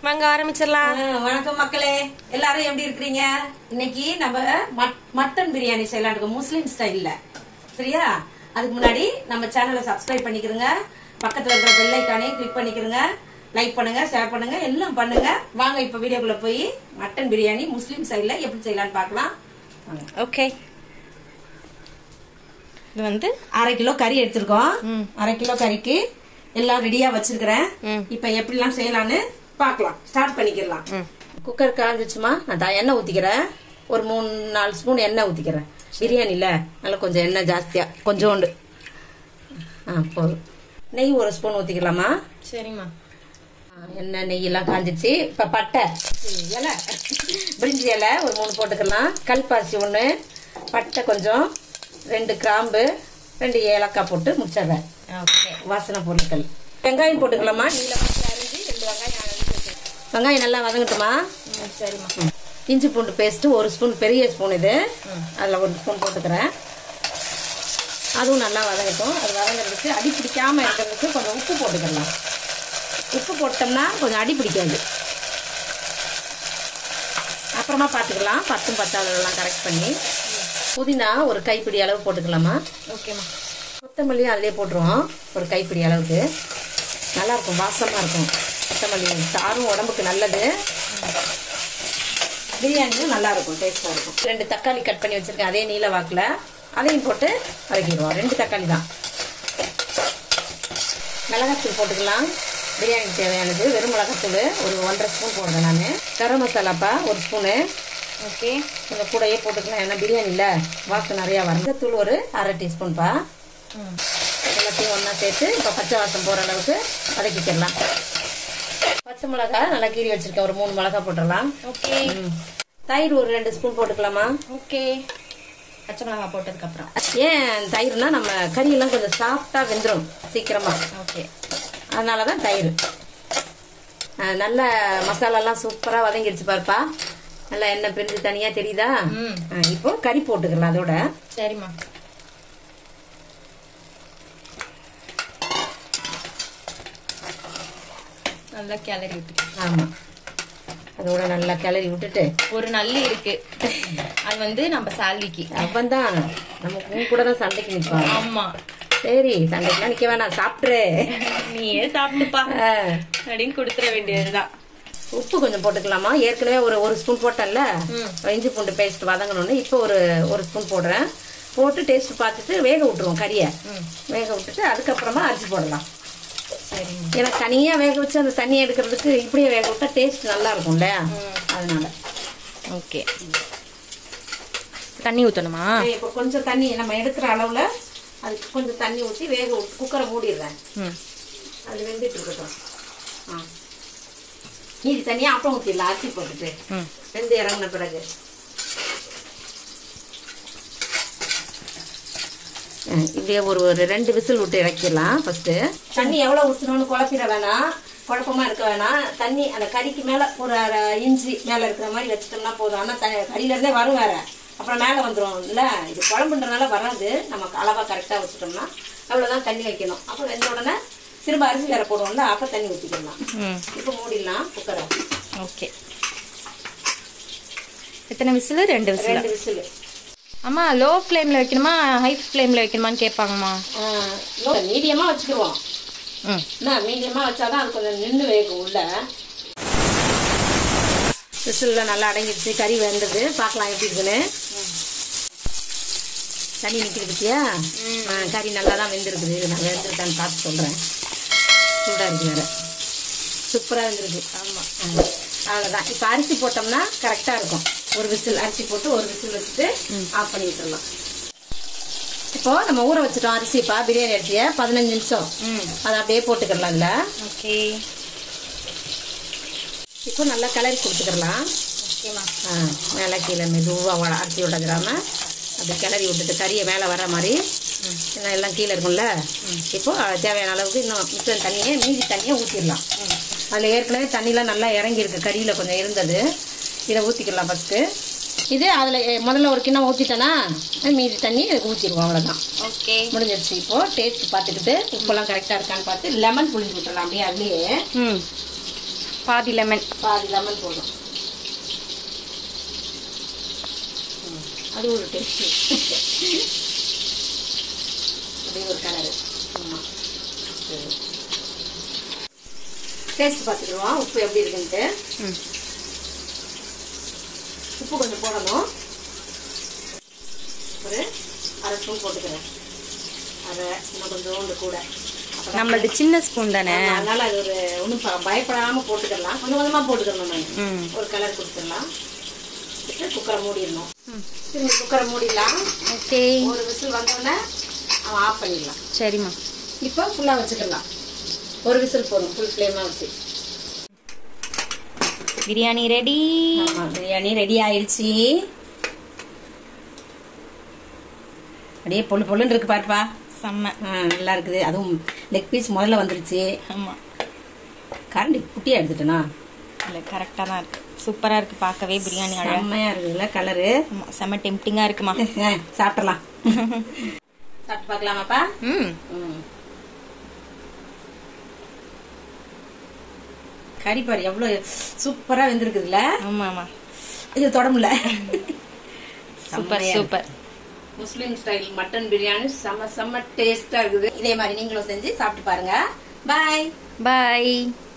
வாங்க ஆரம்பிச்சிடலாம் ஆ, வணக்கம் மக்களே எல்லாரும் எப்படி இருக்கிறீங்க இன்னைக்கு நம்ம மட்- மட்டன் பிரியாணி செய்யலாம் இருக்கோம் முஸ்லீம் ஸ்டைல்ல சரியா அதுக்கு முன்னாடி நம்ம சேனலை சப்ஸ்கிரைப் பண்ணிக்கிறோங்க பக்கத்துல இருக்கிற பெல் ஐக்கானையும் கிளிக் பண்ணிக்கிறோங்க லைக் பண்ணுங்க ஷேர் பண்ணுங்க எல்லாம் பண்ணுங்க வாங்க இப்ப வீடியோக்குள்ள போய் மட்டன் பிரியாணி முஸ்லீம் ஸ்டைல்ல எப்படி செய்யலாம்னு பார்க்கலாம் வாங்க. ஓகே இது வந்து அரை கிலோ கறி எடுத்திருக்கோம் அரை கிலோ கறிக்கு எல்லாம் ரெடியா வச்சிருக்கிறேன் ம். இப்ப எப்படிலாம் செய்யலாம்னு பார்க்கலாம் ஸ்டார்ட் பண்ணிக்கலாம் ம். குக்கர் காஞ்சிச்சுமா நான் தான் எண்ணெய் ஊத்திக்கிறேன் ஒரு மூணு நாலு ஸ்பூன் எண்ணெய் ஊத்திக்கிறேன் பிரியாணில நல்லா கொஞ்சம் எண்ணெய் ஜாஸ்தியா கொஞ்சோண்டு ஆ போதும் நெய் ஒரு ஸ்பூன் ஊத்திக்கலாமா சரிம்மா ஆ, எண்ணெய் நெய் எல்லாம் காஞ்சிச்சு இப்ப பட்டை இது இலை பிரிஞ்சி இலை ஒரு மூணு போட்டுக்கலாம் கல்பாசி ஒன்று பட்டை கொஞ்சம் ரெண்டு கிராம்பு ரெண்டு ஏலக்காய் போட்டு முடிச்சிடுறேன் ஓகே வாசனை பொருட்கள் வெங்காயம் போட்டுக்கலாமா நீளமாக அரிஞ்சு ரெண்டு வெங்காயம் அரிஞ்சு வச்சிருக்கேன். வெங்காயம் நல்லா வதங்கட்டுமா சரிம்மா இஞ்சி பூண்டு பேஸ்ட் ஒரு ஸ்பூன் பெரிய ஸ்பூன் இது அதில் ஒரு ஸ்பூன் போட்டுக்கிறேன் அதுவும் நல்லா வதங்கட்டும் அது வதங்குறதுக்கு அடி பிடிக்காம இருக்கிறதுக்கு கொஞ்சம் உப்பு போட்டுக்கலாம் உப்பு போட்டோம்னா கொஞ்சம் அடி பிடிக்காது அப்புறமா பார்த்துக்கலாம் பத்தும் பத்தாவதெல்லாம் கரெக்ட் பண்ணி புதினா ஒரு கைப்பிடி அளவு போட்டுக்கலாமா ஓகேம்மா கொத்தமல்லி அதிலே போட்டுருவோம் ஒரு கைப்பிடி அளவுக்கு நல்லா இருக்கும் வாசமா இருக்கும் கொத்தமல்லி சாரும் உடம்புக்கு நல்லது பிரியாணியும் நல்லா இருக்கும் டேஸ்டா இருக்கும் ரெண்டு தக்காளி கட் பண்ணி வச்சிருக்கேன் அதே நீல வாக்குல அதையும் போட்டு வதக்கிடுவோம் ரெண்டு தக்காளி தான் மிளகாத்தூள் போட்டுக்கலாம் பிரியாணிக்கு தேவையானது வெறும் மிளகாத்தூள் ஒரு ஒன்றரை ஸ்பூன் போடுறேன் நான் கரம் மசாலாப்பா ஒரு ஸ்பூனு ஓகே கொஞ்சம் கூடயே போட்டுக்கலாம் ஏன்னா பிரியாணியில் வாசம் நிறையா வரும் தூள் ஒரு அரை டீஸ்பூன்ப்பா ம் எல்லாத்தையும் ஒன்றா சேர்த்து இப்போ பச்சை வாசம் போகிற அளவுக்கு வதக்கிக்கலாம் பச்சை மிளகா நல்லா கீறி வச்சிருக்கேன் ஒரு மூணு மிளகா போட்டுடலாம் ஓகே ம். தயிர் ஒரு ரெண்டு ஸ்பூன் போட்டுக்கலாமா ஓகே பச்சை மிளகாய் போட்டதுக்கு அப்புறம் ஏன் தயிர்னா நம்ம கறியெல்லாம் கொஞ்சம் சாஃப்டாக வெந்துடும் சீக்கிரமா ஓகே அதனால தான் தயிர் ஆ, நல்ல மசாலாலாம் சூப்பராக வதங்கிடுச்சு பாருப்பா நல்லா எண்ணெய் பிரிஞ்சு தனியாக தெரியுதா ம். ஆ, இப்போ கறி போட்டுக்கலாம் அதோட சரிம்மா நல்லா கிளறி விட்டு ஆமாம் அதோட நல்லா கிளறி விட்டுட்டு ஒரு நல்லி இருக்கு அது வந்து நம்ம சால்விக்கு அவன் தான் நம்ம உன் கூட தான் சண்டைக்கு நிற்பான் ஆமா சரி சண்டைக்குலாம் நிற்க வேணாம் சாப்பிட்ரு நீயே சாப்பிட்டுப்பா ஆ, அப்படின்னு கொடுத்துட வேண்டியதுதான் உப்பு கொஞ்சம் போட்டுக்கலாமா ஏற்கனவே ஒரு ஒரு ஸ்பூன் போட்டேன்ல ம். இஞ்சி பூண்டு பேஸ்ட் வதங்கணும்னு இப்போ ஒரு ஒரு ஸ்பூன் போடுறேன் போட்டு டேஸ்ட் பார்த்துட்டு வேக விட்டுருவோம் கறியை ம் வேக விட்டுட்டு அதுக்கப்புறமா அரிசி போடலாம் சரிங்க ஏன்னா தனியாக வேக வச்சு அந்த தண்ணியை எடுக்கிறதுக்கு இப்படியே வேக விட்டா டேஸ்ட் நல்லா இருக்கும்ல அதனால ஓகே தண்ணி ஊற்றணுமா இப்போ கொஞ்சம் தண்ணி நம்ம எடுக்கிற அளவில் அதுக்கு கொஞ்சம் தண்ணி ஊற்றி வேக விட்டு குக்கரை மூடிடுறேன் ம் அது வெந்துட்டு இருக்கட்டும் ஆ மீதி தனியாக அப்புறம் ஊற்றிடலாம் அரிசி போட்டுட்டு ம் வெந்து இறங்கின பிறகு ஆ, இப்படியே ஒரு ஒரு ரெண்டு விசில் விட்டு இறக்கிடலாம் ஃபர்ஸ்ட் தண்ணி எவ்வளோ ஊற்றணும்னு குழப்பிட வேணாம் குழப்பமா இருக்க வேணாம் தண்ணி அந்த கறிக்கு மேலே ஒரு அரை இன்ச்சு மேலே இருக்கிற மாதிரி வச்சுட்டோம்னா போதும் ஆனால் த கறியிலேருந்தே வரும் வேற அப்புறம் மேலே வந்துடும் இல்லை இது குழம்புன்றனால வராது நமக்கு அளவாக கரெக்டாக வச்சுட்டோம்னா அவ்வளோதான் தண்ணி வைக்கணும் அப்போ வெந்த உடனே திரும்ப அரிசி வேற போடுவோம்ல அப்போ தண்ணி ஊற்றிக்கலாம் ம் இப்போ மூடிடலாம் குக்கரை ஓகே எத்தனை விசில் ரெண்டு விசில் ரெண்டு விசில் அம்மா லோ ஃப்ளேமில் வைக்கணுமா ஹை ஃப்ளேமில் வைக்கணுமான்னு கேட்பாங்கம்மா மீடியமாக வச்சுக்கிடுவோம் ம் என்ன மீடியமாக வச்சாதான் அது கொஞ்சம் நின்று வேகும் உள்ள விசிலில் நல்லா அடங்கிடுச்சு கறி வெந்தது பார்க்கலாம் எப்படி இருக்குன்னு தண்ணி நிற்கிது பத்தியா ஆ, கறி நல்லா தான் வெந்திருக்குது இது நான் வெந்திருக்கான்னு பார்த்து சொல்கிறேன் சூடாக இருக்கு வேறு சூப்பராக வெந்திருக்கு ஆமாம் அவ்வளோதான் இப்போ அரிசி போட்டோம்னா கரெக்டாக இருக்கும் ஒரு விசில் அரிசி போட்டு ஒரு விசில் வச்சுட்டு ஆஃப் பண்ணி விட்டுறலாம் இப்போ நம்ம ஊற வச்சுட்டோம் அரிசிப்பா பிரியாணி அரிசியை பதினஞ்சு நிமிஷம் ம் அதை அப்படியே போட்டுக்கலாம் இல்லை ஓகே இப்போ நல்லா கிளறி கொடுத்துக்கலாம் ஓகேம்மா ஆ மேலே கீழே மெதுவாக அரிசி விடஞ்சிடாம அப்படி கிளறி விட்டுட்டு கறியை மேலே வர மாதிரி ஏன்னா எல்லாம் கீழே இருக்கும்ல இப்போ அது தேவையான அளவுக்கு இன்னும் மிச்சம் தண்ணியை மீதி தண்ணியை ஊற்றிடலாம் அதில் ஏற்கனவே தண்ணிலாம் நல்லா இறங்கியிருக்கு கறியில் கொஞ்சம் இருந்தது இதை ஊற்றிக்கலாம் ஃபஸ்ட்டு இது அதில் முதல்ல ஒரு கிண்ணம் ஊற்றிட்டேன்னா மீதி தண்ணி இதுக்கு ஊற்றிடுவோம் அவ்வளோதான் ஓகே முடிஞ்சிருச்சு இப்போ டேஸ்ட் பார்த்துக்கிட்டு உப்பெல்லாம் கரெக்டாக இருக்கான்னு பார்த்து லெமன் புளிஞ்சு விட்டுறலாம் அப்படியே அதுலேயே ம் பாதி லெமன் பாதி லெமன் போதும் ம், அது ஒரு டேஸ்ட் அப்படியே ஒரு கலரு ஆமாம் டேஸ்ட் பார்த்துக்குருவோம் உப்பு எப்படி இருக்குன்ட்டு ம் உப்பு கொஞ்சம் போடணும் ஒரு அரை ஸ்பூன் போட்டுக்கிறேன் அரை இன்னும் கொஞ்சோண்டு கூட அப்பதான் நம்மளது சின்ன ஸ்பூன் தானே ஆமா, அதனால அது ஒரு ஒன்றும் பயப்படாம போட்டுக்கலாம் கொஞ்சம் கொஞ்சமா போட்டுக்கணும் நான் ம் ஒரு கலர் கொடுத்துடலாம் வச்சுட்டு குக்கரை மூடிடணும் ம். திரும்பி குக்கரை மூடிடலாம் ஓகே ஒரு விசில் வந்தோடனே அவன் ஆஃப் பண்ணிடலாம் சரிம்மா இப்போ ஃபுல்லாக வச்சுக்கலாம் ஒரு விசில் போதும் ஃபுல் ஃப்ளேமாக வச்சு பிரியாணி ரெடி ஆமாம் பிரியாணி ரெடி ஆயிடுச்சு அப்படியே பொண்ணு பொண்ணுன்னு இருக்கு பாருப்பா செம்ம ஆ நல்லா இருக்குது அதுவும் லெக் பீஸ் முதல்ல வந்துருச்சு ஆமா கரண்டி குட்டியாக எடுத்துட்டேனா இல்லை கரெக்டாக தான் இருக்கு சூப்பரா இருக்கு பார்க்கவே பிரியாணி அழகா செம்மையாக இருக்குதுல்ல கலரு ஆமா செம்ம டெம்டிங்கா இருக்குமா சாப்பிடலாம் சாப்பிட்டு பார்க்கலாமாப்பா ம் ம். கறி பாரு எவ்வளோ சூப்பரா வெந்திருக்குதுல்ல ஆமா ஆமா இது தொட முடியல சூப்பர் செம்மையா super Muslim style mutton biryani செம்ம செம்ம டேஸ்டா இருக்குது இதே மாதிரி நீங்களும் செஞ்சு சாப்பிட்டு பாருங்க பாய் பாய்